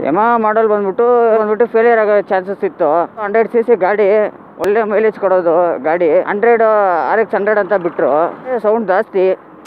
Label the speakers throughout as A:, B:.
A: ಯಮ ಮಾಡಲ್ ಬಂದ್ಬಿಟ್ಟು ಬಂದ್ಬಿಟ್ಟು ಫೇಲಿಯರ್ ಆಗೋ ಚಾನ್ಸಸ್ ಇತ್ತು ಹಂಡ್ರೆಡ್ ಸಿ ಸಿ ಗಾಡಿ ಒಳ್ಳೆ ಮೈಲೇಜ್ ಕೊಡೋದು ಗಾಡಿ ಹಂಡ್ರೆಡ್ ಆರ್ ಎಕ್ಸ್ ಹಂಡ್ರೆಡ್ ಅಂತ ಬಿಟ್ಟರು ಸೌಂಡ್ ಜಾಸ್ತಿ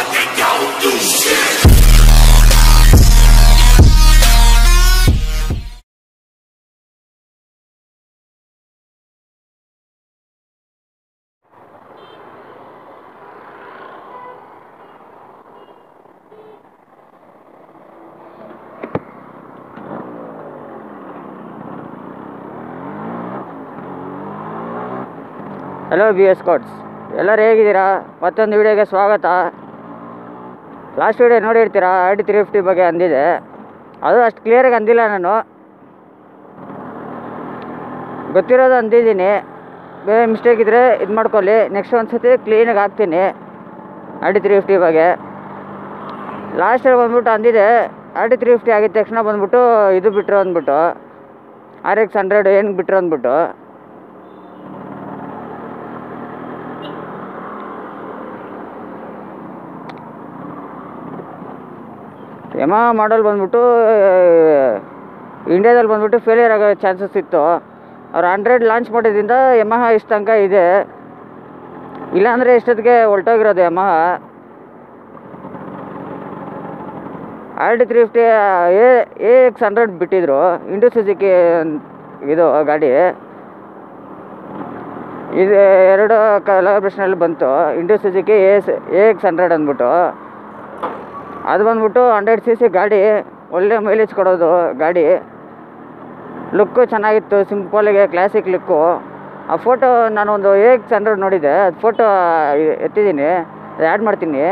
A: ಹಲೋ ಬಿ ಎಸ್ ಕೋಟ್ಸ್ ಎಲ್ಲರೂ ಹೇಗಿದ್ದೀರಾ ಮತ್ತೊಂದು ವಿಡಿಯೋಗೆ ಸ್ವಾಗತ ಲಾಸ್ಟ್ ವಿಡಿಯೋ ನೋಡಿರ್ತೀರಾ ಆರ್ ಟಿ ತ್ರೀ ಫಿಫ್ಟಿ ಬಗ್ಗೆ ಅಂದಿದೆ ಅದು ಅಷ್ಟು ಕ್ಲಿಯರಾಗಿ ಅಂದಿಲ್ಲ ನಾನು ಗೊತ್ತಿರೋದು ಅಂದಿದ್ದೀನಿ ಬೇರೆ ಮಿಸ್ಟೇಕ್ ಇದ್ದರೆ ಇದು ಮಾಡ್ಕೊಳ್ಳಿ ನೆಕ್ಸ್ಟ್ ಒಂದು ಸತಿ ಕ್ಲೀನಾಗಿ ಹಾಕ್ತೀನಿ ಆರ್ ಟಿ ತ್ರೀ ಫಿಫ್ಟಿ ಬಗ್ಗೆ ಲಾಸ್ಟಲ್ಲಿ ಬಂದ್ಬಿಟ್ಟು ಅಂದಿದೆ ಆರ್ ಟಿ ತ್ರೀ ಫಿಫ್ಟಿ ಆಗಿದ ತಕ್ಷಣ ಬಂದ್ಬಿಟ್ಟು ಇದು ಬಿಟ್ಟರು ಅಂದ್ಬಿಟ್ಟು ಆರ್ ಎಕ್ಸ್ ಹಂಡ್ರೆಡ್ ಏನು ಬಿಟ್ಟರು ಅಂದ್ಬಿಟ್ಟು ಯಮ ಮಾಡಲ್ ಬಂದ್ಬಿಟ್ಟು ಇಂಡಿಯಾದಲ್ಲಿ ಬಂದ್ಬಿಟ್ಟು ಫೇಲಿಯರ್ ಆಗೋ ಚಾನ್ಸಸ್ ಇತ್ತು ಅವ್ರು ಹಂಡ್ರೆಡ್ ಲಾಂಚ್ ಮಾಡಿದ್ರಿಂದ ಯಮಹ ಇಷ್ಟು ತನಕ ಇದೆ ಇಲ್ಲಾಂದರೆ ಇಷ್ಟೊತ್ತಿಗೆ ಹೊಲ್ಟೋಗಿರೋದು Yamaha R T three fifty A A X hundred ಬಿಟ್ಟಿದ್ರು ಇಂಡು ಸುಜುಕಿ ಇದು ಗಾಡಿ ಇದು ಎರಡು ಕಲಾಬ್ರೇಷನಲ್ಲಿ ಬಂತು Ind Suzuki A A X hundred ಅಂದ್ಬಿಟ್ಟು ಅದು ಬಂದ್ಬಿಟ್ಟು ಹಂಡ್ರೆಡ್ ಸಿ ಸಿ ಗಾಡಿ ಒಳ್ಳೆ ಮೈಲೇಜ್ ಕೊಡೋದು ಗಾಡಿ ಲುಕ್ಕು ಚೆನ್ನಾಗಿತ್ತು ಸಿಂಪಲ್ಗೆ ಕ್ಲಾಸಿಕ್ ಲುಕ್ಕು ಆ ಫೋಟೋ ನಾನೊಂದು ಎ ಎಕ್ಸ್ ಹಂಡ್ರೆಡ್ ನೋಡಿದ್ದೆ ಅದು ಫೋಟೋ ಎತ್ತಿದ್ದೀನಿ ಅದು ಆ್ಯಡ್ ಮಾಡ್ತೀನಿ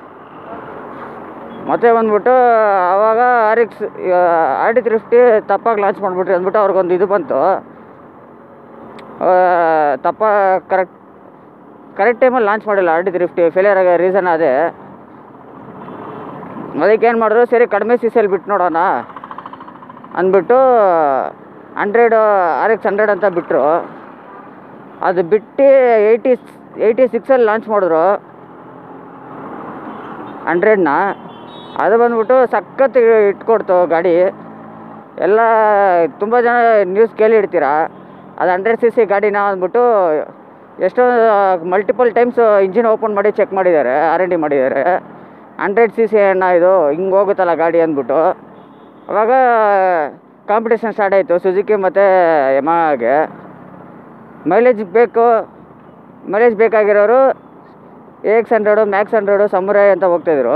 A: ಮತ್ತೆ ಬಂದ್ಬಿಟ್ಟು ಆವಾಗ R X R T three fifty ತಪ್ಪಾಗಿ ಲಾಂಚ್ ಮಾಡಿಬಿಟ್ರಿ ಅಂದ್ಬಿಟ್ಟು ಅವ್ರಿಗೊಂದು ಇದು ಬಂತು ಆ, ತಪ್ಪ ಕರೆಕ್ಟ್ ಕರೆಕ್ಟ್ ಟೈಮಲ್ಲಿ ಲಾಂಚ್ ಮಾಡಿಲ್ಲ R T three fifty failure ಆಗೋ ರೀಸನ್ ಅದೇ ಅದಕ್ಕೆ ಏನು ಮಾಡಿದ್ರು ಸರಿ ಕಡಿಮೆ ಸಿ ಸಿಯಲ್ಲಿ ಬಿಟ್ಟು ನೋಡೋಣ ಅಂದ್ಬಿಟ್ಟು ಹಂಡ್ರೆಡ್ ಆರ್ ಎಕ್ಸ್ ಹಂಡ್ರೆಡ್ ಅಂತ ಬಿಟ್ಟರು ಅದು ಬಿಟ್ಟು ಏಯ್ಟಿ ಏಯ್ಟಿ ಸಿಕ್ಸಲ್ಲಿ ಲಾಂಚ್ ಮಾಡಿದ್ರು ಹಂಡ್ರೆಡ್ನ ಅದು ಬಂದ್ಬಿಟ್ಟು ಸಖತ್ ಇಟ್ಕೊಡ್ತು ಗಾಡಿ ಎಲ್ಲ ತುಂಬ ಜನ ನ್ಯೂಸ್ ಕೇಳಿ ಇಡ್ತೀರಾ ಅದು ಹಂಡ್ರೆಡ್ ಸಿ ಸಿ ಗಾಡಿನ ಅಂದ್ಬಿಟ್ಟು ಎಷ್ಟೋ ಮಲ್ಟಿಪಲ್ ಟೈಮ್ಸ್ ಇಂಜಿನ್ ಓಪನ್ ಮಾಡಿ ಚೆಕ್ ಮಾಡಿದ್ದಾರೆ ಆರ್ ಎನ್ ಡಿ ಮಾಡಿದ್ದಾರೆ ಹಂಡ್ರೆಡ್ ಸಿ ಸಿ ಅಣ್ಣ ಇದು ಹಿಂಗೆ ಹೋಗುತ್ತಲ್ಲ ಗಾಡಿ ಅಂದ್ಬಿಟ್ಟು ಅವಾಗ ಕಾಂಪಿಟೇಷನ್ ಸ್ಟಾರ್ಟ್ ಆಯಿತು ಸುಜುಕಿ ಮತ್ತು ಯಮಾಗೆ ಮೈಲೇಜ್ ಬೇಕು ಮೈಲೇಜ್ ಬೇಕಾಗಿರೋರು A X hundred max hundred Samurai ಅಂತ ಹೋಗ್ತಾಯಿದ್ರು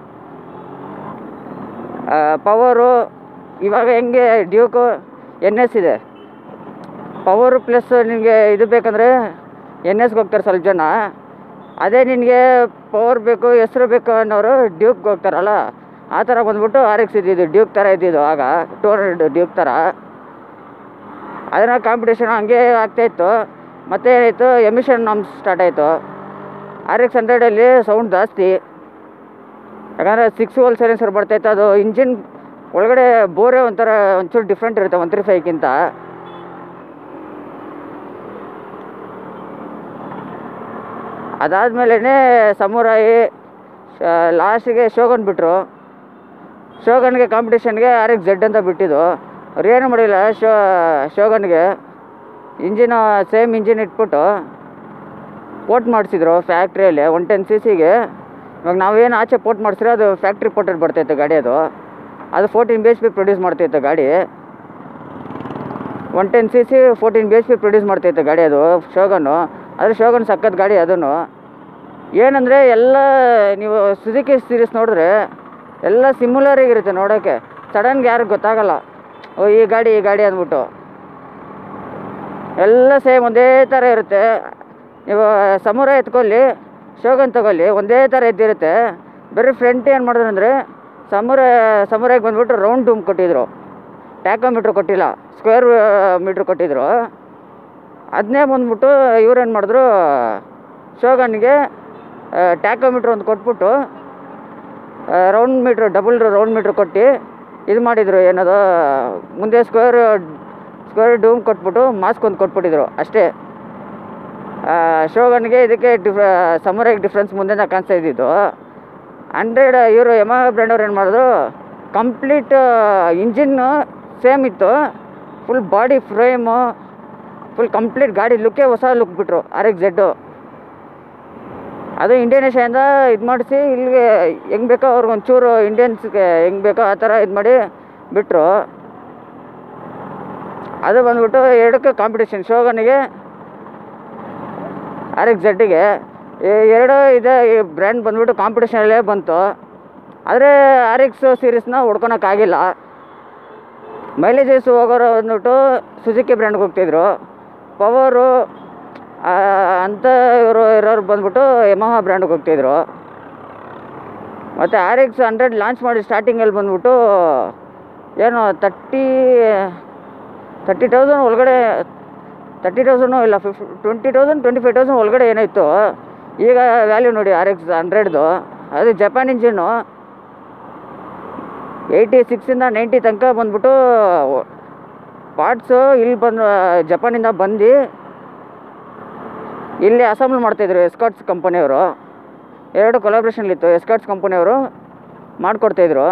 A: ಪವರು ಇವಾಗ ಹೆಂಗೆ ಡ್ಯೂಕು ಎನ್ ಎಸ್ ಇದೆ ಪವರು ಪ್ಲಸ್ ನಿನಗೆ ಇದು ಬೇಕಂದರೆ ಎನ್ ಎಸ್ಗೆ ಹೋಗ್ತಾರೆ ಸ್ವಲ್ಪ ಜನ ಅದೇ ನಿನಗೆ ಪವರ್ ಬೇಕು ಹೆಸ್ರು ಬೇಕು ಅನ್ನೋರು ಡ್ಯೂಕ್ಗೆ ಹೋಗ್ತಾರಲ್ಲ ಆ ಥರ ಬಂದ್ಬಿಟ್ಟು ಆರ್ ಎಕ್ಸ್ ಇದ್ದಿದ್ದು ಡ್ಯೂಕ್ ಥರ ಇದ್ದಿದ್ದು ಆಗ ಟೂ ಹಂಡ್ರೆಡ್ ಡ್ಯೂಕ್ ಥರ ಅದನ್ನು ಕಾಂಪಿಟೇಷನ್ ಹಂಗೆ ಆಗ್ತಾಯಿತ್ತು ಮತ್ತೆ ಏನಾಯಿತು ಎಮಿಷನ್ ನಾಮ್ಸ್ ಸ್ಟಾರ್ಟ್ ಆಯಿತು ಆರ್ ಎಕ್ಸ್ ಹಂಡ್ರೆಡಲ್ಲಿ ಸೌಂಡ್ ಜಾಸ್ತಿ ಯಾಕಂದರೆ ಸಿಕ್ಸ್ ಹೋಲ್ ಸೈಲೆನ್ಸರ್ ಬರ್ತಾಯಿತ್ತು ಅದು ಇಂಜಿನ್ ಒಳಗಡೆ ಬೋರೆ ಒಂಥರ ಒಂಚೂರು ಡಿಫ್ರೆಂಟ್ ಇರುತ್ತೆ ಒನ್ ತ್ರೀ ಫೈವ್ಗಿಂತ ಅದಾದಮೇಲೆ ಸಮುರಾಯಿ ಲಾಸ್ಟಿಗೆ ಶೋಗನ್ ಬಿಟ್ಟರು ಶೋಗನ್ಗೆ ಕಾಂಪಿಟೇಷನ್ಗೆ ಆರ್ ಎಕ್ಸ್ ಜೆಡ್ ಅಂತ ಬಿಟ್ಟಿದ್ದು ಅವ್ರು ಏನು ಮಾಡಿಲ್ಲ ಶೋ ಶೋಗನ್ಗೆ ಇಂಜಿನ್ ಸೇಮ್ ಇಂಜಿನ್ ಇಟ್ಬಿಟ್ಟು ಪೋರ್ಟ್ ಮಾಡಿಸಿದ್ರು ಫ್ಯಾಕ್ಟ್ರಿಯಲ್ಲಿ ಒನ್ ಟೆನ್ ಸಿ ಸಿಗೆ ಇವಾಗ ನಾವೇನು ಆಚೆ ಪೋರ್ಟ್ ಮಾಡಿಸಿರೋ ಅದು ಫ್ಯಾಕ್ಟ್ರಿ ಪೋರ್ಟೆಡ್ ಬರ್ತಾಯಿತ್ತು ಗಾಡಿ ಅದು ಅದು fourteen B H P produce ಮಾಡ್ತಾಯಿತ್ತು ಗಾಡಿ one ten C C fourteen B H P produce ಮಾಡ್ತಾಯಿತ್ತು ಗಾಡಿ ಅದು ಶೋಗನ್ನು ಆದರೆ ಶೋಗನ್ ಸಖತ್ ಗಾಡಿ ಅದನ್ನು ಏನಂದರೆ ಎಲ್ಲ ನೀವು ಸುಜುಕಿ ಸೀರೀಸ್ ನೋಡಿದ್ರೆ ಎಲ್ಲ ಸಿಮ್ಯುಲರಾಗಿರುತ್ತೆ ನೋಡೋಕ್ಕೆ ಸಡನ್ಗೆ ಯಾರಿಗೆ ಗೊತ್ತಾಗಲ್ಲ ಓ ಈ ಗಾಡಿ ಈ ಗಾಡಿ ಅಂದ್ಬಿಟ್ಟು ಎಲ್ಲ ಸೇಮ್ ಒಂದೇ ಥರ ಇರುತ್ತೆ ನೀವು ಸಮುರ ಎತ್ಕೊಳ್ಳಿ ಶೋಗನ್ ತಗೊಳ್ಳಿ ಒಂದೇ ಥರ ಎದ್ದಿರುತ್ತೆ ಬರೀ ಫ್ರಂಟ್ ಏನು ಮಾಡಿದ್ರು ಅಂದರೆ ಸಮುರ ಸಮುರಾಗಿ ಬಂದ್ಬಿಟ್ಟು ರೌಂಡ್ ಡೂಮ್ ಕೊಟ್ಟಿದ್ರು ಟ್ಯಾಕೋಮೀಟ್ರ್ ಕೊಟ್ಟಿಲ್ಲ ಸ್ಕ್ವೇರ್ ಮೀಟ್ರ್ ಕೊಟ್ಟಿದ್ರು ಅದನ್ನೇ ಬಂದ್ಬಿಟ್ಟು ಇವ್ರೇನು ಮಾಡಿದ್ರು ಶೋಗನ್ಗೆ ಟ್ಯಾಕೋಮೀಟ್ರ್ ಒಂದು ಕೊಟ್ಬಿಟ್ಟು round meter double round meter ಕೊಟ್ಟು ಇದು ಮಾಡಿದರು ಏನದು ಮುಂದೆ ಸ್ಕ್ವೇರ್ ಸ್ಕ್ವೇರ್ ಡೂಮ್ ಕೊಟ್ಬಿಟ್ಟು ಮಾಸ್ಕ್ ಒಂದು ಕೊಟ್ಬಿಟ್ಟಿದ್ರು ಅಷ್ಟೇ ಶೋಗನ್ಗೆ ಇದಕ್ಕೆ ಡಿಫ್ ಸಮರಾಗಿ ಡಿಫ್ರೆನ್ಸ್ ಮುಂದೆ ನಾ ಕಾಣಿಸ್ತಾ ಇದ್ದಿದ್ದು ಹಂಡ್ರೆಡ್ ಇವರು ಯಮ ಬ್ರ್ಯಾಂಡ್ ಅವ್ರು ಏನು ಮಾಡಿದ್ರು ಕಂಪ್ಲೀಟ್ ಇಂಜಿನ್ನು ಸೇಮ್ ಇತ್ತು full body frame full complete ಗಾಡಿ ಲುಕ್ಕೇ ಹೊಸ ಲುಕ್ ಬಿಟ್ರು ಆರ್ ಎಕ್ಸ್ ಜೆಡ್ಡು ಅದು ಇಂಡೋನೇಷ್ಯಾಯಿಂದ ಇದು ಮಾಡಿಸಿ ಇಲ್ಲಿಗೆ ಹೆಂಗೆ ಬೇಕೋ ಅವ್ರಿಗೆ ಒಂಚೂರು ಇಂಡಿಯನ್ಸ್ಗೆ ಹೆಂಗೆ ಬೇಕೋ ಆ ಥರ ಇದು ಮಾಡಿ ಬಿಟ್ಟರು ಅದು ಬಂದ್ಬಿಟ್ಟು ಎರಡಕ್ಕೆ ಕಾಂಪಿಟೇಷನ್ ಶೋಗನಿಗೆ ಆರ್ ಎಕ್ಸ್ ಜೆಡ್ಡಿಗೆ ಎರಡು ಇದೆ ಈ ಬ್ರ್ಯಾಂಡ್ ಬಂದ್ಬಿಟ್ಟು ಕಾಂಪಿಟೇಷನಲ್ಲೇ ಬಂತು ಆದರೆ ಆರ್ ಎಕ್ಸ್ ಸೀರೀಸ್ನ ಹೊಡ್ಕೊಳಕ್ಕಾಗಿಲ್ಲ ಮೈಲೇಜಸ್ ಹೋಗೋರು ಬಂದ್ಬಿಟ್ಟು ಸುಜುಕಿ ಬ್ರ್ಯಾಂಡ್ಗೆ ಹೋಗ್ತಿದ್ರು ಪವರು ಅಂತ ಇವರು ಇರೋರು ಬಂದ್ಬಿಟ್ಟು ಯಮಹ ಬ್ರ್ಯಾಂಡ್ಗೆ ಹೋಗ್ತಿದ್ರು ಮತ್ತು ಆರ್ ಎಕ್ಸ್ ಹಂಡ್ರೆಡ್ ಲಾಂಚ್ ಮಾಡಿ ಸ್ಟಾರ್ಟಿಂಗಲ್ಲಿ ಬಂದ್ಬಿಟ್ಟು ಏನು ತರ್ಟಿ ತರ್ಟಿ ತೌಸಂಡ್ ಒಳಗಡೆ ತರ್ಟಿ ತೌಸಂಡು ಇಲ್ಲ ಫಿಫ್ twenty thousand twenty five thousand ಒಳಗಡೆ ಏನಾಯಿತು ಈಗ ವ್ಯಾಲ್ಯೂ ನೋಡಿ ಆರ್ ಎಕ್ಸ್ ಹಂಡ್ರೆಡ್ದು ಅದು ಜಪಾನ್ ಇಂಜಿನ್ನು ಏಯ್ಟಿ ಸಿಕ್ಸಿಂದ ನೈಂಟಿ ತನಕ ಬಂದ್ಬಿಟ್ಟು ಪಾರ್ಟ್ಸು ಇಲ್ಲಿ ಬಂದು ಜಪಾನಿಂದ ಬಂದು ಇಲ್ಲಿ ಅಸೆಂಬ್ಲ್ ಮಾಡ್ತಾಯಿದ್ರು ಎಸ್ಕಾಟ್ಸ್ ಕಂಪನಿಯವರು ಎರಡು ಕೊಲಾಬ್ರೇಷನ್ಲಿತ್ತು ಎಸ್ಕಾಟ್ಸ್ ಕಂಪನಿಯವರು ಮಾಡಿಕೊಡ್ತಾಯಿದ್ರು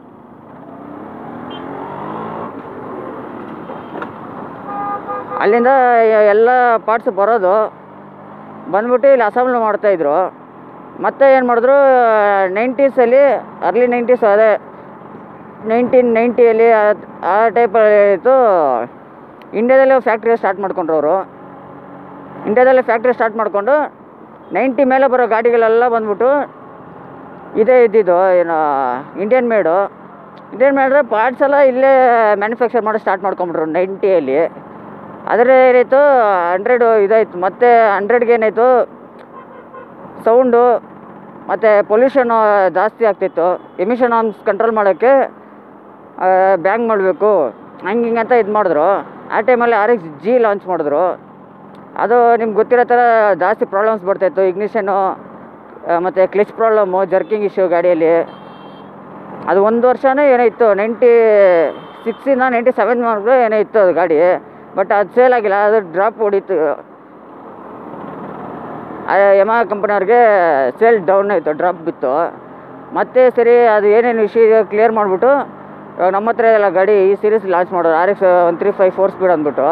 A: ಅಲ್ಲಿಂದ ಎ- ಎಲ್ಲ ಪಾರ್ಟ್ಸ್ ಬರೋದು ಬಂದ್ಬಿಟ್ಟು ಇಲ್ಲಿ ಅಸೆಂಬ್ಲ್ ಮಾಡ್ತಾಯಿದ್ರು ಮತ್ತೆ ಏನು ಮಾಡಿದ್ರು ನೈಂಟೀಸಲ್ಲಿ ಅರ್ಲಿ ನೈಂಟೀಸ್ ಅದೇ ನೈನ್ಟೀನ್ ನೈಂಟಿಯಲ್ಲಿ ಆ ಟೈಪಲ್ಲಿ ಇತ್ತು ಇಂಡ್ಯಾದಲ್ಲೇ ಫ್ಯಾಕ್ಟ್ರಿ ಸ್ಟಾರ್ಟ್ ಮಾಡ್ಕೊಂಡ್ರು ಅವರು ಇಂಡ್ಯಾದಲ್ಲೇ ಫ್ಯಾಕ್ಟ್ರಿ ಸ್ಟಾರ್ಟ್ ಮಾಡಿಕೊಂಡು ನೈಂಟಿ ಮೇಲೆ ಬರೋ ಗಾಡಿಗಳೆಲ್ಲ ಬಂದ್ಬಿಟ್ಟು ಇದೇ ಇದ್ದಿದ್ದು ಏನು ಇಂಡಿಯನ್ ಮೇಡು ಇಂಡಿಯನ್ ಮೇಡ್ರೆ ಪಾರ್ಟ್ಸ್ ಎಲ್ಲ ಇಲ್ಲೇ ಮ್ಯಾನುಫ್ಯಾಕ್ಚರ್ ಮಾಡಿ ಸ್ಟಾರ್ಟ್ ಮಾಡ್ಕೊಂಬಿಟ್ರು ನೈಂಟಿಯಲ್ಲಿ ಆದರೆ ಏನಾಯಿತು ಹಂಡ್ರೆಡು ಇದಾಯಿತು ಮತ್ತು ಹಂಡ್ರೆಡ್ಗೆ ಏನಾಯಿತು ಸೌಂಡು ಮತ್ತು ಪೊಲ್ಯೂಷನು ಜಾಸ್ತಿ ಆಗ್ತಿತ್ತು ಎಮಿಷನ್ ಆರ್ಮ್ಸ್ ಕಂಟ್ರೋಲ್ ಮಾಡೋಕ್ಕೆ ಬ್ಯಾಂಗ್ ಮಾಡಬೇಕು ಹಂಗೆ ಹಿಂಗೆ ಅಂತ ಇದು ಮಾಡಿದ್ರು ಆ ಟೈಮಲ್ಲಿ ಆರ್ ಎಕ್ಸ್ ಜಿ ಲಾಂಚ್ ಮಾಡಿದ್ರು ಅದು ನಿಮ್ಗೆ ಗೊತ್ತಿರೋ ಥರ ಜಾಸ್ತಿ ಪ್ರಾಬ್ಲಮ್ಸ್ ಬರ್ತಾಯಿತ್ತು ಇಗ್ನಿಷನ್ನು ಮತ್ತು ಕ್ಲಿಚ್ ಪ್ರಾಬ್ಲಮ್ಮು ಜರ್ಕಿಂಗ್ ಇಶ್ಯೂ ಗಾಡಿಯಲ್ಲಿ ಅದು ಒಂದು ವರ್ಷನೇ ಏನಾಯಿತು ನೈಂಟಿ ಸಿಕ್ಸಿಂದ ನೈಂಟಿ ಸೆವೆನ್ ಮಾರ್ಕ್ರು ಏನೋ ಇತ್ತು ಅದು ಗಾಡಿ ಬಟ್ ಅದು ಸೇಲ್ ಆಗಿಲ್ಲ ಅದು ಡ್ರಾಪ್ ಹೊಡೀತು ಯಮ ಕಂಪನಿಯವ್ರಿಗೆ ಸೇಲ್ ಡೌನ್ ಆಯಿತು ಡ್ರಾಪ್ ಬಿತ್ತು ಮತ್ತೆ ಸರಿ ಅದು ಏನೇನು ವಿಷಯ ಕ್ಲಿಯರ್ ಮಾಡಿಬಿಟ್ಟು ಇವಾಗ ನಮ್ಮ ಹತ್ರ ಎಲ್ಲ ಗಾಡಿ ಈ ಸೀರೀಸ್ ಲಾಂಚ್ ಮಾಡೋರು R X one three five four speed ಅಂದ್ಬಿಟ್ಟು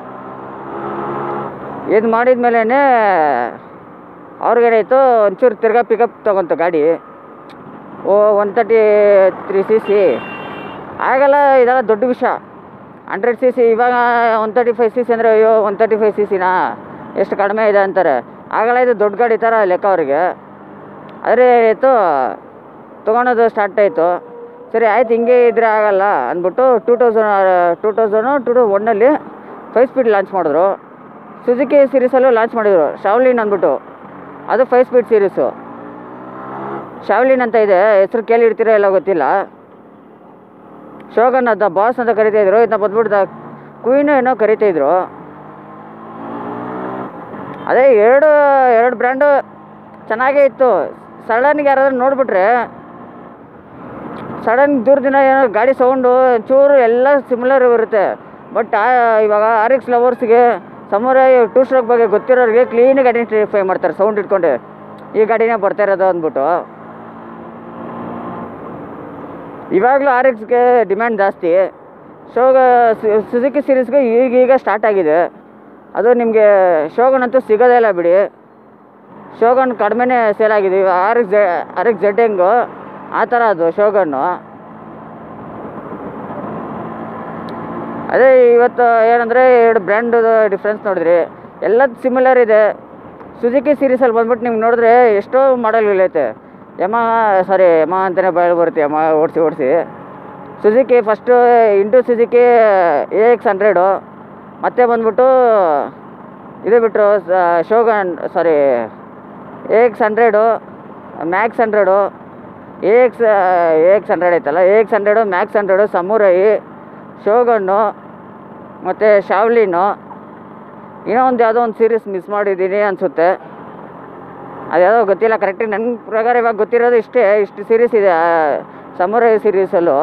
A: ಇದು ಮಾಡಿದ ಮೇಲೇ ಅವ್ರಿಗೇನಾಯಿತು ಒಂಚೂರು ತಿರ್ಗಾ ಪಿಕಪ್ ತೊಗೊಂತು ಗಾಡಿ oh one thirty three C C ಆಗಲ್ಲ ಇದೆಲ್ಲ ದೊಡ್ಡ ವಿಷಯ ಹಂಡ್ರೆಡ್ ಸಿ ಸಿ ಇವಾಗ one thirty five C C ಅಂದರೆ ಅಯ್ಯೋ ಒನ್ ತರ್ಟಿ ಫೈವ್ ಸಿ ಸಿನಾ ಎಷ್ಟು ಕಡಿಮೆ ಇದೆ ಅಂತಾರೆ ಆಗಲ್ಲ ಇದು ದೊಡ್ಡ ಗಾಡಿ ಥರ ಲೆಕ್ಕ ಅವರಿಗೆ ಆದರೆ ಏನಾಯಿತು ತೊಗೊಳೋದು ಸ್ಟಾರ್ಟ್ ಆಯಿತು ಸರಿ ಆಯ್ತು ಹಿಂಗೆ ಇದ್ರೆ ಆಗಲ್ಲ ಅಂದ್ಬಿಟ್ಟು two thousand two thousand two two ಒನ್ನಲ್ಲಿ ಫೈವ್ ಸ್ಪೀಡ್ ಲಾಂಚ್ ಮಾಡಿದ್ರು ಸುಜುಕಿ ಸೀರೀಸಲ್ಲೂ ಲಾಂಚ್ ಮಾಡಿದರು ಶಾವ್ಲಿನ್ ಅಂದ್ಬಿಟ್ಟು ಅದು ಫೈವ್ ಸ್ಪೀಡ್ ಸೀರೀಸು ಶಾವ್ಲಿನ್ ಅಂತ ಇದೆ ಹೆಸರು ಕೇಳಿರ್ತೀರೋ ಎಲ್ಲ ಗೊತ್ತಿಲ್ಲ ಶೋಗನ್ ಅದ ಬಾಸ್ ಅಂತ ಕರಿತಾಯಿದ್ರು ಇದನ್ನ ಬಂದ್ಬಿಟ್ಟು ದ ಕ್ವೀನು ಏನೋ ಕರಿತಾಯಿದ್ರು ಅದೇ ಎರಡು ಎರಡು ಬ್ರ್ಯಾಂಡು ಚೆನ್ನಾಗೇ ಇತ್ತು ಸಡನ್ಗೆ ಯಾರಾದ್ರೂ ನೋಡಿಬಿಟ್ರೆ ಸಡನ್ ದೂರದಿಂದ ಏನೋ ಗಾಡಿ ಸೌಂಡು ಚೂರು ಎಲ್ಲ ಸಿಮಿಲರ್ ಇರುತ್ತೆ ಬಟ್ ಇವಾಗ ಆರ್ ಎಕ್ಸ್ ಲವರ್ಸ್ಗೆ ಸಮರ ಟೂ ಸ್ಟ್ರೋಕ್ ಬಗ್ಗೆ ಗೊತ್ತಿರೋರಿಗೆ ಕ್ಲೀನಾಗಿ ಐಡೆಂಟಿಫೈ ಮಾಡ್ತಾರೆ ಸೌಂಡ್ ಇಟ್ಕೊಂಡು ಈ ಗಾಡಿನೇ ಬರ್ತಾ ಇರೋದು ಅಂದ್ಬಿಟ್ಟು ಇವಾಗಲೂ ಆರ್ ಎಕ್ಸ್ಗೆ ಡಿಮ್ಯಾಂಡ್ ಜಾಸ್ತಿ ಶೋಗ ಸುಜುಕಿ ಸೀರೀಸ್ಗೆ ಈಗೀಗ ಸ್ಟಾರ್ಟ್ ಆಗಿದೆ ಅದು ನಿಮಗೆ ಶೋಗನ್ ಅಂತೂ ಸಿಗೋದೇ ಇಲ್ಲ ಬಿಡಿ ಶೋಗನ್ ಕಡಿಮೆನೇ ಸೇಲ್ ಆಗಿದೆ R X R X Z ಹೆಂಗು ಆ ಥರ ಅದು ಶೋಗನ್ನು ಅದೇ ಇವತ್ತು ಏನಂದರೆ ಎರಡು ಬ್ರ್ಯಾಂಡ್ ಡಿಫ್ರೆನ್ಸ್ ನೋಡಿದ್ರಿ ಎಲ್ಲ ಸಿಮಿಲರ್ ಇದೆ ಸುಜುಕಿ ಸೀರೀಸಲ್ಲಿ ಬಂದ್ಬಿಟ್ಟು ನಿಮ್ಗೆ ನೋಡಿದ್ರೆ ಎಷ್ಟೋ ಮಾಡಲ್ಗಳೈತೆ ಯಮ ಸಾರಿ ಯಮ ಅಂತಲೇ ಬಾಯಲ್ಲಿ ಬರುತ್ತೆ ಯಮ ಓಡಿಸಿ ಓಡಿಸಿ Suzuki first into Suzuki A X hundred ಮತ್ತೆ ಬಂದ್ಬಿಟ್ಟು ಇದು ಬಿಟ್ಟರು Shogun sorry A X hundred max hundred A X A X hundred ಐತಲ್ಲ A X hundred max hundred Samurai Shogun ಮತ್ತು ಶಾವ್ಲಿನು ಇನ್ನೂ ಒಂದು ಯಾವುದೋ ಒಂದು ಸೀರೀಸ್ ಮಿಸ್ ಮಾಡಿದ್ದೀನಿ ಅನಿಸುತ್ತೆ ಅದ್ಯಾವುದೋ ಗೊತ್ತಿಲ್ಲ ಕರೆಕ್ಟಾಗಿ ನನ್ನ ಪ್ರಕಾರ ಇವಾಗ ಗೊತ್ತಿರೋದು ಇಷ್ಟೇ ಇಷ್ಟು ಸೀರೀಸ್ ಇದೆ ಸಮುರೈ ಸೀರೀಸಲ್ಲೂ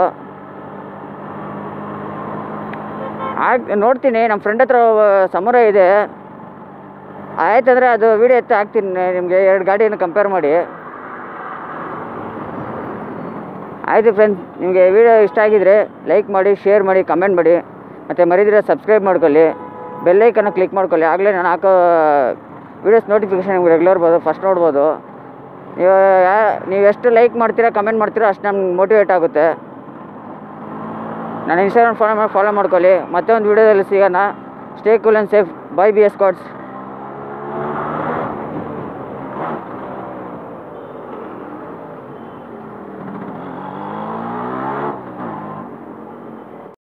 A: ಆಗ ನೋಡ್ತೀನಿ ನಮ್ಮ ಫ್ರೆಂಡ್ ಹತ್ರ ಸಮುರೈ ಇದೆ ಆಯ್ತಂದರೆ ಅದು ವೀಡಿಯೋ ಎತ್ತಿ ಹಾಕ್ತೀನಿ ನಿಮಗೆ ಎರಡು ಗಾಡಿಯನ್ನು ಕಂಪೇರ್ ಮಾಡಿ ಆಯಿತು ಫ್ರೆಂಡ್ಸ್ ನಿಮಗೆ ವಿಡಿಯೋ ಇಷ್ಟ ಆಗಿದರೆ ಲೈಕ್ ಮಾಡಿ ಶೇರ್ ಮಾಡಿ ಕಮೆಂಟ್ ಮಾಡಿ ಮತ್ತು ಮರಿದಿರ ಸಬ್ಸ್ಕ್ರೈಬ್ ಮಾಡ್ಕೊಳ್ಳಿ ಬೆಲ್ಲೈಕನ್ನು ಕ್ಲಿಕ್ ಮಾಡ್ಕೊಳ್ಳಿ ಆಗಲೇ ನಾನು ಹಾಕೋ ವೀಡಿಯೋಸ್ ನೋಟಿಫಿಕೇಷನ್ ನಿಮ್ಗೆ ರೆಗ್ಯುಲರ್ ಬರ್ಬೋದು ಫಸ್ಟ್ ನೋಡ್ಬೋದು ನೀವು ಯಾ- ನೀವು ಎಷ್ಟು ಲೈಕ್ ಮಾಡ್ತೀರಾ ಕಮೆಂಟ್ ಮಾಡ್ತೀರಾ ಅಷ್ಟು ನಮ್ಗೆ ಮೋಟಿವೇಟ್ ಆಗುತ್ತೆ ನನ್ನ ಇನ್ಸ್ಟಾಗ್ರಾಮ್ ಫಾಲೋ ಮಾಡಿ ಫಾಲೋ ಮಾಡ್ಕೊಳ್ಳಿ ಮತ್ತೆ ಒಂದು ವೀಡಿಯೋದಲ್ಲಿ ಸಿಗೋಣ stay cool and safe bye B S cards